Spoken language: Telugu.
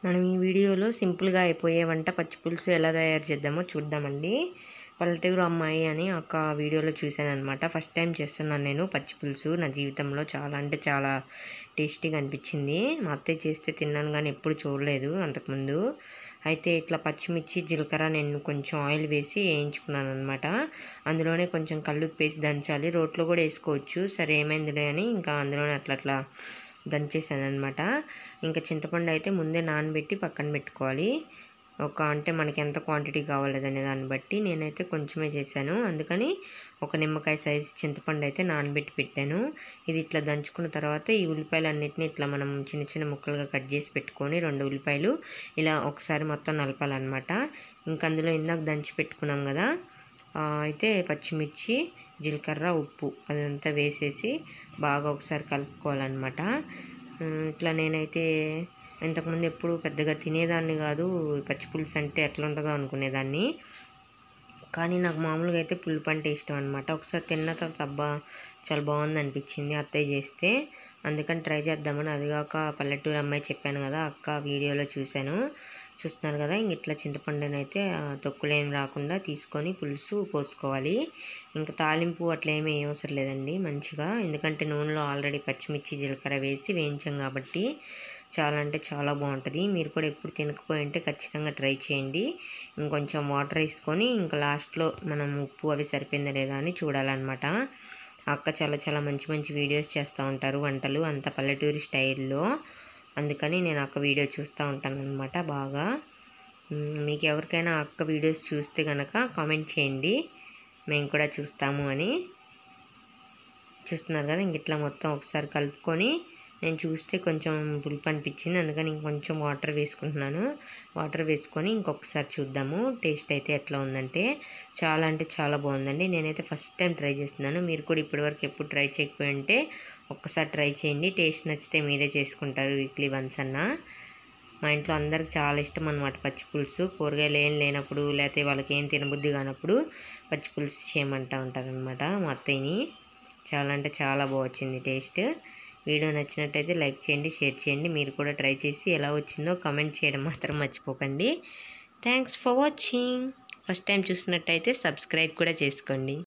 మనం ఈ వీడియోలో సింపుల్గా అయిపోయే వంట పచ్చి పులుసు ఎలా తయారు చేద్దామో చూద్దామండి పల్లెటూరు అమ్మాయి అని ఒక వీడియోలో చూశాను అనమాట ఫస్ట్ టైం చేస్తున్నాను నేను పచ్చి పులుసు నా జీవితంలో చాలా అంటే చాలా టేస్టీగా అనిపించింది మా అత్తయ్య చేస్తే తిన్నాను కానీ ఎప్పుడు చూడలేదు అంతకుముందు అయితే ఇట్లా పచ్చిమిర్చి జీలకర్ర నేను కొంచెం ఆయిల్ వేసి వేయించుకున్నాను అనమాట అందులోనే కొంచెం కల్లుప్పు వేసి దంచాలి రోట్లో కూడా వేసుకోవచ్చు సరే ఏమైందిలే అని ఇంకా అందులోనే అట్లా అట్లా దంచేసాను అనమాట ఇంకా చింతపండు అయితే ముందే నానబెట్టి పక్కన పెట్టుకోవాలి ఒక అంటే మనకి ఎంత క్వాంటిటీ కావాలనే దాన్ని బట్టి నేనైతే కొంచెమే చేశాను అందుకని ఒక నిమ్మకాయ సైజ్ చింతపండు అయితే నానబెట్టి పెట్టాను ఇది ఇట్లా దంచుకున్న తర్వాత ఈ ఉల్లిపాయలు అన్నిటిని ఇట్లా మనం చిన్న చిన్న ముక్కలుగా కట్ చేసి పెట్టుకొని రెండు ఉల్లిపాయలు ఇలా ఒకసారి మొత్తం నలపాలన్నమాట ఇంకా అందులో ఇందాక దంచి పెట్టుకున్నాం కదా ఆ, అయితే పచ్చిమిర్చి జీలకర్ర ఉప్పు అదంతా వేసేసి బాగా ఒకసారి కలుపుకోవాలన్నమాట ఉమ్, ఇట్లా నేనైతే ఇంతకుముందు ఎప్పుడు పెద్దగా తినేదాన్ని కాదు పచ్చి పులుసు అంటే ఎట్లా ఉంటుందో అనుకునేదాన్ని కానీ నాకు మామూలుగా అయితే పులుపు అంటే ఇష్టం అనమాట ఒకసారి తిన్న తర్వాత అబ్బా చాలా బాగుంది అనిపించింది అత్తయ్య చేస్తే అందుకని ట్రై చేద్దామని అదిగాక పల్లెటూరు అమ్మాయి చెప్పాను కదా అక్క వీడియోలో చూశాను చూస్తున్నారు కదా ఇంక ఇట్లా చింతపండుని అయితే ఆ, తొక్కులు ఏం రాకుండా తీసుకొని పులుసు పోసుకోవాలి ఇంకా తాలింపు అట్లా ఏమీ అవసరం లేదండి మంచిగా ఎందుకంటే నూనెలో ఆల్రెడీ పచ్చిమిర్చి జీలకర్ర వేసి వేయించాం కాబట్టి చాలా అంటే చాలా బాగుంటుంది మీరు కూడా ఎప్పుడు తినకపోయి ఉంటే ఖచ్చితంగా ట్రై చేయండి ఇంకొంచెం వాటర్ వేసుకొని ఇంకా లాస్ట్లో మనం ఉప్పు అవి సరిపోయిందా లేదా అని చూడాలన్నమాట అక్క చాలా చాలా మంచి మంచి వీడియోస్ చేస్తూ ఉంటారు వంటలు అంత పల్లెటూరి స్టైల్లో అందుకని నేను అక్క వీడియో చూస్తూ ఉంటాను అనమాట బాగా మ్, మీకు ఎవరికైనా అక్క వీడియోస్ చూస్తే కనుక కామెంట్ చేయండి మేము కూడా చూస్తాము అని చూస్తున్నారు కదా ఇంక ఇట్లా మొత్తం ఒకసారి కలుపుకొని నేను చూస్తే కొంచెం పులుపు అనిపించింది అందుకని ఇంకొంచెం వాటర్ వేసుకుంటున్నాను వాటర్ వేసుకొని ఇంకొకసారి చూద్దాము టేస్ట్ అయితే ఎట్లా ఉందంటే చాలా అంటే చాలా బాగుందండి నేనైతే ఫస్ట్ టైం ట్రై చేస్తున్నాను మీరు కూడా ఇప్పటివరకు ఎప్పుడు ట్రై చేయకపోయి ఉంటే ఒక్కసారి ట్రై చేయండి టేస్ట్ నచ్చితే మీరే చేసుకుంటారు వీక్లీ వన్స్ అన్నా మా ఇంట్లో అందరికి చాలా ఇష్టం అనమాట పచ్చి పులుసు కూరగాయలు ఏం లేనప్పుడు లేకపోతే వాళ్ళకి ఏం తినబుద్ధి కానప్పుడు పచ్చి పులుసు చేయమంటూ ఉంటారనమాట మా అత్తయ్యని చాలా అంటే చాలా బాగా వచ్చింది టేస్ట్ వీడియో నచ్చినట్టయితే లైక్ చేయండి షేర్ చేయండి మీరు కూడా ట్రై చేసి ఎలా వచ్చిందో కామెంట్ చేయడం మాత్రం మర్చిపోకండి thanks for watching first time చూసినట్టయితే సబ్స్క్రైబ్ కూడా చేసుకోండి